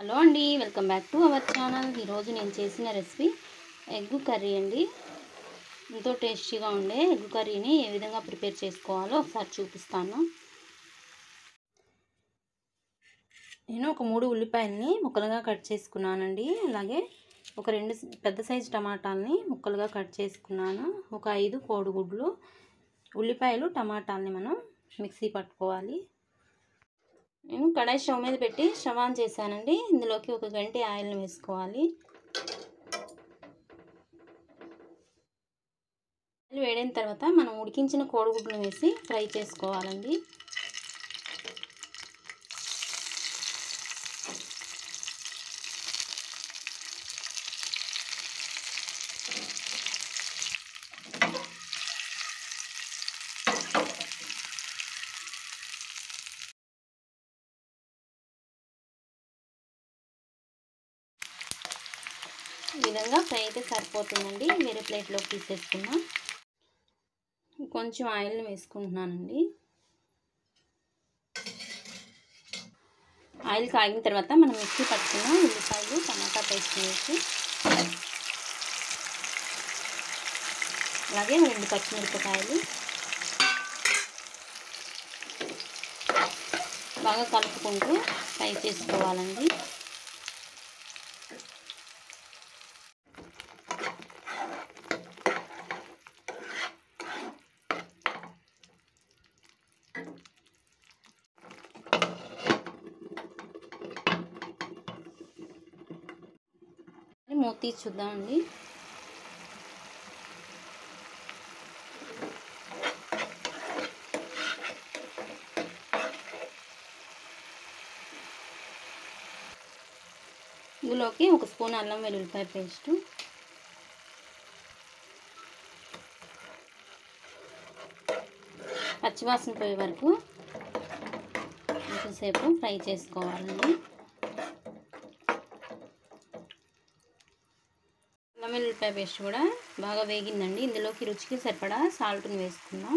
hello అండి welcome back to our channel ఈరోజు నేను చేసిన రెసిపీ ఎగ్ కర్రీ అండి ఎంతో టేస్టీగా ఉండే ఎగ్ కర్రీని ఏ విధంగా ప్రిపేర్ చేసుకోవాలో ఒకసారి చూపిస్తాను నేను ఒక మూడు ఉల్లిపాయల్ని ముక్కలుగా కట్ చేసుకున్నానండి అలాగే ఒక రెండు పెద్ద సైజు టమాటాలని ముక్కలుగా కట్ చేసుకున్నాను ఒక ఐదు కోడిగుడ్లు ఉల్లిపాయలు టమాటాలని మనం మిక్సీ పట్టుకోవాలి నేను కడాయి స్టవ్ మీద పెట్టి స్టవ్ ఆన్ చేశానండి ఇందులోకి ఒక గంట ఆయిల్ని వేసుకోవాలి ఆయిల్ వేడిన తర్వాత మనం ఉడికించిన కోడిగుడ్లు వేసి ఫ్రై చేసుకోవాలండి ఈ విధంగా ఫ్రై అయితే సరిపోతుందండి వేరే ప్లేట్లోకి తీసేసుకున్నాం కొంచెం ఆయిల్ని వేసుకుంటున్నానండి ఆయిల్ కాగిన తర్వాత మనం మిక్సీ పట్టుకున్న ఉల్లిపాయలు టమాటా పేస్ట్ వేసి అలాగే రెండు పచ్చిమిరపకాయలు బాగా కలుపుకుంటూ ఫ్రై చేసుకోవాలండి మూత తీసి చూద్దామండి ఇందులోకి ఒక స్పూన్ అల్లం వెల్లుల్లిపాయ పేస్ట్ పచ్చివాసన పోయే వరకు కొంచెంసేపు ఫ్రై చేసుకోవాలండి అల్లం వెల్లుల్లిపాయ పేస్ట్ కూడా బాగా వేగిందండి ఇందులోకి రుచికి సరిపడా సాల్ట్ని వేసుకుందాం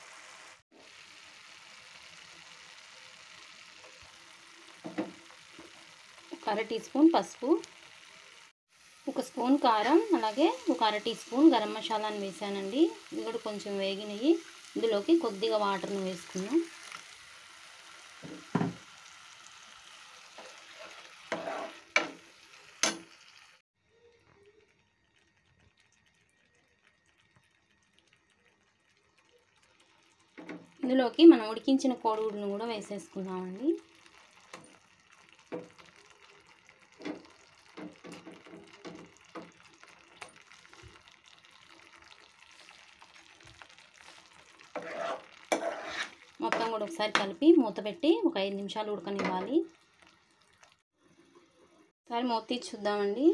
ఒక అర టీ స్పూన్ పసుపు ఒక స్పూన్ కారం అలాగే ఒక అర టీ స్పూన్ గరం మసాలాని వేసానండి ఇది కూడా కొంచెం వేగినవి ఇందులోకి కొద్దిగా వాటర్ని వేసుకుందాం ఇందులోకి మనం ఉడికించిన కోడిగుడ్లను కూడా వేసేసుకుందామండి మొత్తం కూడా ఒకసారి కలిపి మూత పెట్టి ఒక ఐదు నిమిషాలు ఉడకనివ్వాలి ఒకసారి మూత తీసి చూద్దామండి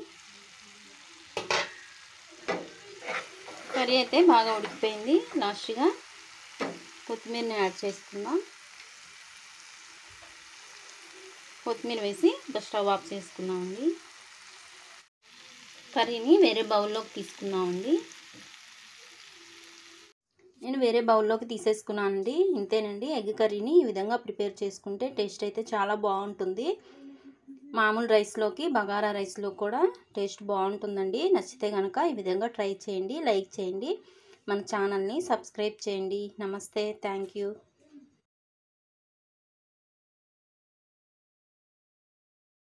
కర్రీ అయితే బాగా ఉడికిపోయింది లాస్ట్గా కొత్తిమీరని యాడ్ చేసుకుందాం కొత్తిమీర వేసి ఒక స్టవ్ ఆఫ్ చేసుకుందామండి కర్రీని వేరే బౌల్లోకి తీసుకుందామండి నేను వేరే బౌల్లోకి తీసేసుకున్నానండి ఇంతేనండి ఎగ్ కర్రీని ఈ విధంగా ప్రిపేర్ చేసుకుంటే టేస్ట్ అయితే చాలా బాగుంటుంది మామూలు రైస్లోకి బగారా రైస్లో కూడా టేస్ట్ బాగుంటుందండి నచ్చితే కనుక ఈ విధంగా ట్రై చేయండి లైక్ చేయండి మన ఛానల్ని సబ్స్క్రైబ్ చేయండి నమస్తే థ్యాంక్ యూ